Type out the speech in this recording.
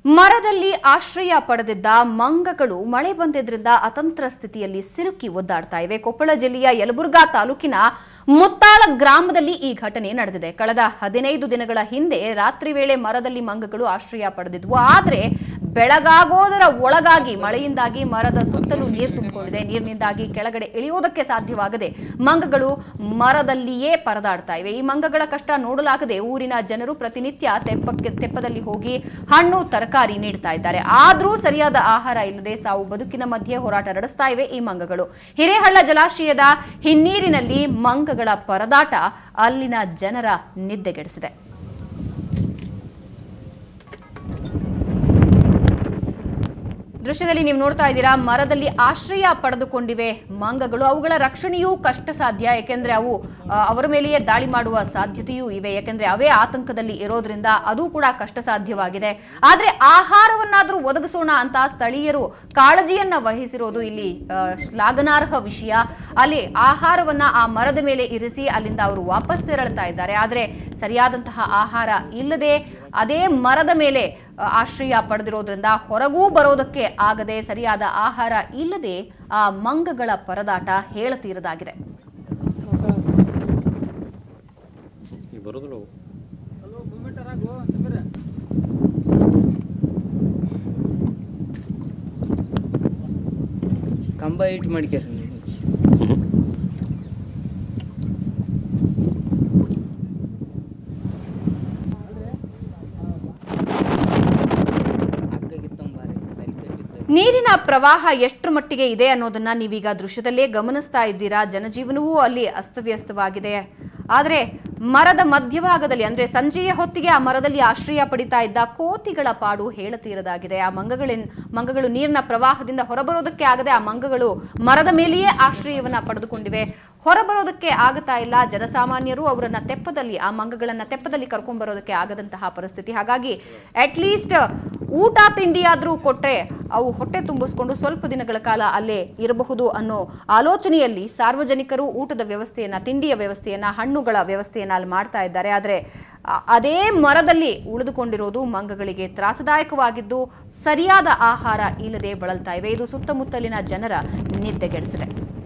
ಮರದಲ್ಲಿ ಆಶ್ರಯ ಪಡೆದಿದ್ದ ಮಂಗಗಳು ಮಳೆ ಬಂದಿದ್ರಿಂದ ಅತಂತ್ರ ಸ್ಥಿತಿಯಲ್ಲಿ ಸಿಲುಕಿ ಒದ್ದಾಡ್ತಾ ಇವೆ ಕೊಪ್ಪಳ ಜಿಲ್ಲೆಯ ಯಲಬುರ್ಗಾ ತಾಲೂಕಿನ ಮುತ್ತಾಳ ಗ್ರಾಮದಲ್ಲಿ ಈ ಘಟನೆ ನಡೆದಿದೆ ಕಳೆದ ಹದಿನೈದು ದಿನಗಳ ಹಿಂದೆ ರಾತ್ರಿ ವೇಳೆ ಮರದಲ್ಲಿ ಮಂಗಗಳು ಆಶ್ರಯ ಪಡೆದಿದ್ವು ಆದರೆ ಬೆಳಗಾಗೋದರ ಒಳಗಾಗಿ ಮಳೆಯಿಂದಾಗಿ ಮರದ ಸುತ್ತಲೂ ನೀರು ತುಂಬಿಕೊಂಡಿದೆ ನೀರಿನಿಂದಾಗಿ ಕೆಳಗಡೆ ಇಳಿಯೋದಕ್ಕೆ ಸಾಧ್ಯವಾಗದೆ ಮಂಗಗಳು ಮರದಲ್ಲಿಯೇ ಪರದಾಡ್ತಾ ಇವೆ ಈ ಮಂಗಗಳ ಕಷ್ಟ ನೋಡಲಾಗದೆ ಊರಿನ ಜನರು ಪ್ರತಿನಿತ್ಯ ತೆಪ್ಪಕ್ಕೆ ತೆಪ್ಪದಲ್ಲಿ ಹೋಗಿ ಹಣ್ಣು ತರಕಾರಿ ನೀಡ್ತಾ ಇದ್ದಾರೆ ಆದರೂ ಸರಿಯಾದ ಆಹಾರ ಇಲ್ಲದೆ ಸಾವು ಬದುಕಿನ ಮಧ್ಯೆ ಹೋರಾಟ ನಡೆಸ್ತಾ ಇವೆ ಈ ಮಂಗಗಳು ಹಿರೇಹಳ್ಳ ಜಲಾಶಯದ ಹಿನ್ನೀರಿನಲ್ಲಿ ಮಂಗಗಳ ಪರದಾಟ ಅಲ್ಲಿನ ಜನರ ನಿದ್ದೆಗೆಡಿಸಿದೆ ದೃಶ್ಯದಲ್ಲಿ ನೀವು ನೋಡ್ತಾ ಇದ್ದೀರಾ ಮರದಲ್ಲಿ ಆಶ್ರಯ ಪಡೆದುಕೊಂಡಿವೆ ಮಂಗಗಳು ಅವುಗಳ ರಕ್ಷಣೆಯೂ ಕಷ್ಟ ಸಾಧ್ಯ ಯಾಕೆಂದ್ರೆ ಅವು ಆ, ಅವರ ಮೇಲೆಯೇ ದಾಳಿ ಮಾಡುವ ಸಾಧ್ಯತೆಯೂ ಇವೆ ಯಾಕೆಂದ್ರೆ ಅವೇ ಆತಂಕದಲ್ಲಿ ಇರೋದ್ರಿಂದ ಅದು ಕೂಡ ಕಷ್ಟ ಸಾಧ್ಯವಾಗಿದೆ ಆದ್ರೆ ಆಹಾರವನ್ನಾದ್ರೂ ಒದಗಿಸೋಣ ಅಂತ ಸ್ಥಳೀಯರು ಕಾಳಜಿಯನ್ನ ವಹಿಸಿರೋದು ಇಲ್ಲಿ ಆ, ಶ್ಲಾಘನಾರ್ಹ ವಿಷಯ ಅಲ್ಲಿ ಆಹಾರವನ್ನ ಆ ಮರದ ಮೇಲೆ ಇರಿಸಿ ಅಲ್ಲಿಂದ ಅವರು ವಾಪಸ್ ತೆರಳ್ತಾ ಇದ್ದಾರೆ ಆದ್ರೆ ಸರಿಯಾದಂತಹ ಆಹಾರ ಇಲ್ಲದೆ ಅದೇ ಮರದ ಮೇಲೆ ಆ, ಆಶ್ರಯ ಪಡೆದಿರೋದ್ರಿಂದ ಹೊರಗೂ ಬರೋದಕ್ಕೆ ಆಗದೆ ಸರಿಯಾದ ಆಹಾರ ಇಲ್ಲದೆ ಆ ಮಂಗಗಳ ಪರದಾಟ ಹೇಳತೀರದಾಗಿದೆ ಈಗ ಬರೋದಿಲ್ಲ ಅವು. ಕಂಬ ಇಟ್ಟು ಮಾಡ್ಕ್ಯಾರ ಹಗ್ಗಗಿತ್ತಂಬಾರೆ ತಲೆ ಕಟ್ಟಿತ್ತು ನೀರಿನ ಪ್ರವಾಹ ಎಷ್ಟರ ಮಟ್ಟಿಗೆ ಇದೆ ಅನ್ನೋದನ್ನ ನೀವೀಗ ದೃಶ್ಯದಲ್ಲೇ ಗಮನಿಸ್ತಾ ಇದ್ದೀರಾ ಜನಜೀವನವೂ ಅಲ್ಲಿ ಅಸ್ತವ್ಯಸ್ತವಾಗಿದೆ ಆದರೆ ಮರದ ಮಧ್ಯಭಾಗದಲ್ಲಿ ಅಂದ್ರೆ ಸಂಜೆಯ ಹೊತ್ತಿಗೆ ಆ ಮರದಲ್ಲಿ ಆಶ್ರಯ ಪಡಿತಾ ಇದ್ದ ಕೋತಿಗಳ ಪಾಡು ಹೇಳತೀರದಾಗಿದೆ ಆ ಮಂಗಗಳಿನ್ ಮಂಗಗಳು ನೀರಿನ ಪ್ರವಾಹದಿಂದ ಹೊರಬರೋದಕ್ಕೆ ಆಗದೆ ಆ ಮಂಗಗಳು ಮರದ ಮೇಲೆಯೇ ಆಶ್ರಯವನ್ನ ಪಡೆದುಕೊಂಡಿವೆ ಹೊರಬರೋದಕ್ಕೆ ಆಗ್ತಾ ಇಲ್ಲ ಜನಸಾಮಾನ್ಯರು ಅವರನ್ನ ತೆಪ್ಪದಲ್ಲಿ ಆ ಮಂಗಗಳನ್ನ ತೆಪ್ಪದಲ್ಲಿ ಕರ್ಕೊಂಡ್ ಬರೋದಕ್ಕೆ ಆಗದಂತಹ ಪರಿಸ್ಥಿತಿ ಹಾಗಾಗಿ ಅಟ್ ಲೀಸ್ಟ್ ಊಟ ತಿಂಡಿ ಆದ್ರೂ ಕೊಟ್ರೆ ಅವು ಹೊಟ್ಟೆ ತುಂಬಿಸ್ಕೊಂಡು ಸ್ವಲ್ಪ ದಿನಗಳ ಕಾಲ ಅಲ್ಲೇ ಇರಬಹುದು ಅನ್ನೋ ಆಲೋಚನೆಯಲ್ಲಿ ಸಾರ್ವಜನಿಕರು ಊಟದ ವ್ಯವಸ್ಥೆಯನ್ನ ತಿಂಡಿಯ ವ್ಯವಸ್ಥೆಯನ್ನ ಹಣ್ಣುಗಳ ವ್ಯವಸ್ಥೆಯನ್ನ ಅಲ್ಲಿ ಮಾಡ್ತಾ ಇದ್ದಾರೆ ಆದರೆ ಅ- ಅದೇ ಮರದಲ್ಲಿ ಉಳಿದುಕೊಂಡಿರೋದು ಮಂಗಗಳಿಗೆ ತ್ರಾಸದಾಯಕವಾಗಿದ್ದು ಸರಿಯಾದ ಆಹಾರ ಇಲ್ಲದೆ ಬಳಲ್ತಾ ಇವೆ ಇದು ಸುತ್ತಮುತ್ತಲಿನ ಜನರ ನಿದ್ದೆಗೆಡಿಸಿದೆ